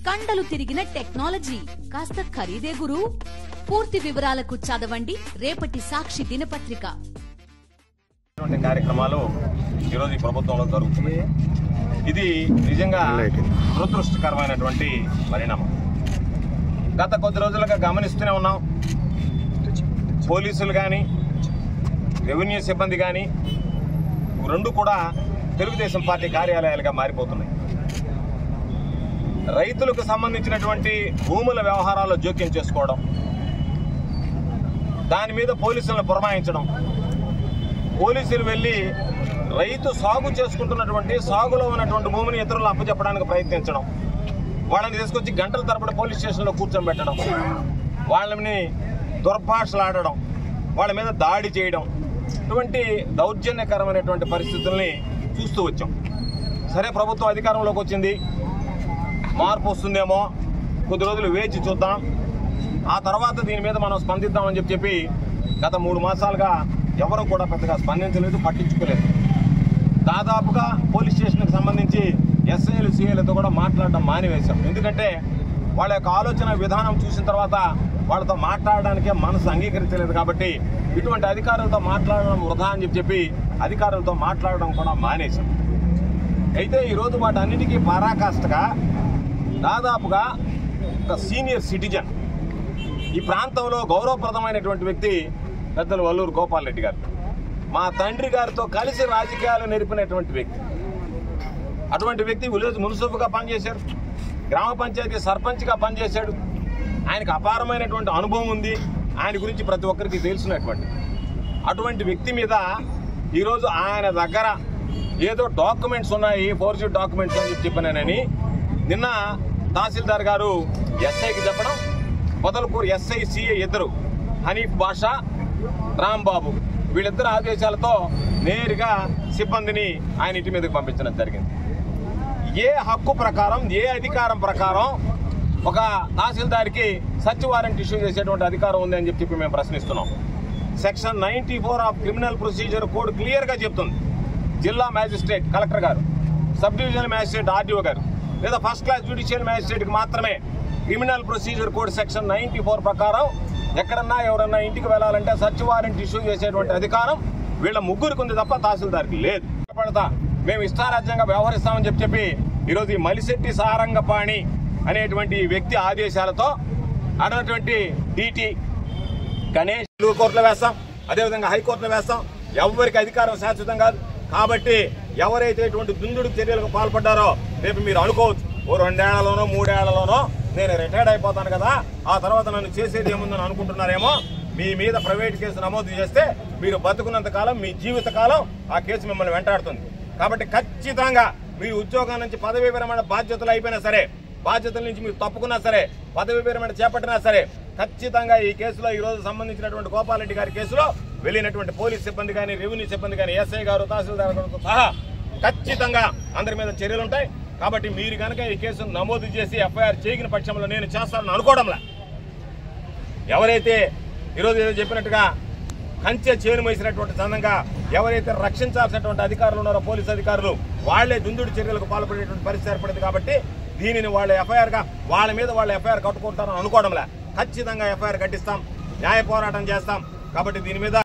కండలు తిరిగిన టెక్నాలజీ కాస్త ఖరీదే గురు పూర్తి వివరాలకు చదవండి రేపటి సాక్షి దినపత్రిక ఇటువంటి కార్యక్రమాలు ఈరోజు ఈ ప్రభుత్వంలో జరుగుతున్నాయి ఇది నిజంగా దురదృష్టకరమైనటువంటి పరిణామం గత కొద్ది రోజులుగా గమనిస్తూనే ఉన్నాం పోలీసులు కానీ రెవెన్యూ సిబ్బంది కానీ రెండు కూడా తెలుగుదేశం పార్టీ కార్యాలయాలుగా మారిపోతున్నాయి రైతులకు సంబంధించినటువంటి భూముల వ్యవహారాల్లో జోక్యం చేసుకోవడం దాని మీద పోలీసులను పురమాయించడం పోలీసులు వెళ్ళి రైతు సాగు చేసుకుంటున్నటువంటి సాగులో ఉన్నటువంటి భూమిని ఇతరులు అప్పచెప్పడానికి ప్రయత్నించడం వాళ్ళని తీసుకొచ్చి గంటల తరబడి పోలీస్ స్టేషన్లో కూర్చోబెట్టడం వాళ్ళని దుర్భాషలాడడం వాళ్ళ మీద దాడి చేయడం ఇటువంటి దౌర్జన్యకరమైనటువంటి పరిస్థితుల్ని చూస్తూ వచ్చాం సరే ప్రభుత్వం అధికారంలోకి వచ్చింది మార్పు వస్తుందేమో కొద్ది రోజులు వేచి చూద్దాం ఆ తర్వాత దీని మీద మనం స్పందిద్దామని చెప్పి చెప్పి గత మూడు మాసాలుగా ఎవరు కూడా పెద్దగా స్పందించలేదు పట్టించుకోలేదు దాదాపుగా పోలీస్ స్టేషన్కి సంబంధించి ఎస్ఐలు సిఐలతో కూడా మాట్లాడడం మానివేశాం ఎందుకంటే వాళ్ళ యొక్క ఆలోచన విధానం చూసిన తర్వాత వాళ్ళతో మాట్లాడడానికే మనసు అంగీకరించలేదు కాబట్టి ఇటువంటి అధికారులతో మాట్లాడడం వృధా అని చెప్పి చెప్పి అధికారులతో మాట్లాడడం కూడా మానేశాం అయితే ఈరోజు వాటన్నిటికీ పరాకాష్ఠగా దాదాపుగా ఒక సీనియర్ సిటిజన్ ఈ ప్రాంతంలో గౌరవప్రదమైనటువంటి వ్యక్తి పెద్దలు వల్లూరు గోపాల్ రెడ్డి గారు మా తండ్రి గారితో కలిసి రాజకీయాలు నేర్పినటువంటి వ్యక్తి అటువంటి వ్యక్తి విలేజ్ మున్సిపల్గా పనిచేశారు గ్రామ పంచాయతీ సర్పంచ్గా పనిచేశాడు ఆయనకు అపారమైనటువంటి అనుభవం ఉంది ఆయన గురించి ప్రతి ఒక్కరికి తెలిసినటువంటి అటువంటి వ్యక్తి మీద ఈరోజు ఆయన దగ్గర ఏదో డాక్యుమెంట్స్ ఉన్నాయి ఫోర్జీ డాక్యుమెంట్స్ అని చెప్పి చెప్పినానని నిన్న తహసీల్దార్ గారు ఎస్ఐకి చెప్పడం పొదలకూరు ఎస్ఐ సిఐ ఇద్దరు హనీఫ్ బాషా రాంబాబు వీళ్ళిద్దరు ఆదేశాలతో నేరుగా సిబ్బందిని ఆయన ఇంటి మీదకి పంపించడం జరిగింది ఏ హక్కు ప్రకారం ఏ అధికారం ప్రకారం ఒక తహసీల్దార్కి సచ్ వారెంట్ ఇష్యూ చేసేటువంటి అధికారం ఉంది అని చెప్పి చెప్పి మేము ప్రశ్నిస్తున్నాం section ninety four of criminal procedure code క్లియర్గా చెప్తుంది జిల్లా మ్యాజిస్ట్రేట్ కలెక్టర్ గారు సబ్ డివిజనల్ మ్యాజిస్ట్రేట్ ఆర్డీఓ గారు లేదా ఫస్ట్ క్లాస్ జ్యుడిషియల్ మ్యాజిస్ట్రేట్కి మాత్రమే criminal procedure code section ninety four ప్రకారం ఎక్కడన్నా ఎవరన్నా ఇంటికి వెళ్ళాలంటే సర్చ్ వారెంట్ ఇష్యూ చేసేటువంటి అధికారం వీళ్ళ ముగ్గురికి ఉంది తప్ప తహసీల్దార్కి లేదు పడతా మేము ఇష్టారాజ్యంగా వ్యవహరిస్తామని చెప్పి చెప్పి ఈరోజు ఈ మలిశెట్టి సారంగపాణి అనేటువంటి వ్యక్తి ఆదేశాలతో అన్నటువంటి డీటీ గణేష్ లోక్ కోర్టులో వేస్తాం అదేవిధంగా హైకోర్టులో వేస్తాం ఎవరికి అధికారం శాశ్వతం కాదు కాబట్టి ఎవరైతే ఇటువంటి దుందుడు చర్యలకు పాల్పడ్డారో రేపు మీరు అనుకోవచ్చు ఓ రెండేళ్లలోనో మూడేళ్లలోనో నేను రిటైర్డ్ అయిపోతాను కదా ఆ తర్వాత నన్ను చేసేది ఏముందని అనుకుంటున్నారేమో మీ మీద ప్రైవేట్ కేసు నమోదు చేస్తే మీరు బతుకున్నంత కాలం మీ జీవిత కాలం ఆ కేసు మిమ్మల్ని వెంటాడుతుంది కాబట్టి ఖచ్చితంగా మీరు ఉద్యోగం నుంచి పదవీ విరమణ బాధ్యతలు అయిపోయినా సరే బాధ్యతల నుంచి మీరు తప్పుకున్నా సరే పదవి విరమణ చేపట్టినా సరే ఖచ్చితంగా ఈ కేసులో ఈ రోజు సంబంధించినటువంటి గోపాలరెడ్డి గారి కేసులో వెళ్ళినటువంటి పోలీస్ సిబ్బంది కానీ రెవెన్యూ సిబ్బంది కానీ ఎస్ఐ గారు తహసీల్దార్ గారితో సహా ఖచ్చితంగా అందరి మీద చర్యలు ఉంటాయి కాబట్టి మీరు కనుక ఈ కేసును నమోదు చేసి ఎఫ్ఐఆర్ చేయగిన పక్షంలో నేను చేస్తానని అనుకోవడంలా ఎవరైతే ఈరోజు ఏదో చెప్పినట్టుగా కంచె చేను వేసినటువంటి చందంగా ఎవరైతే రక్షించాల్సినటువంటి అధికారులు ఉన్నారో పోలీసు అధికారులు వాళ్లే దుందుడు చర్యలకు పాల్పడేటువంటి పరిస్థితి ఏర్పడింది కాబట్టి దీనిని వాళ్ళ ఎఫ్ఐఆర్ గా వాళ్ళ మీద వాళ్ళ ఎఫ్ఐఆర్ కట్టుకుంటారని అనుకోవడంలే ఖచ్చితంగా ఎఫ్ఐఆర్ కట్టిస్తాం న్యాయ పోరాటం చేస్తాం కాబట్టి దీని మీద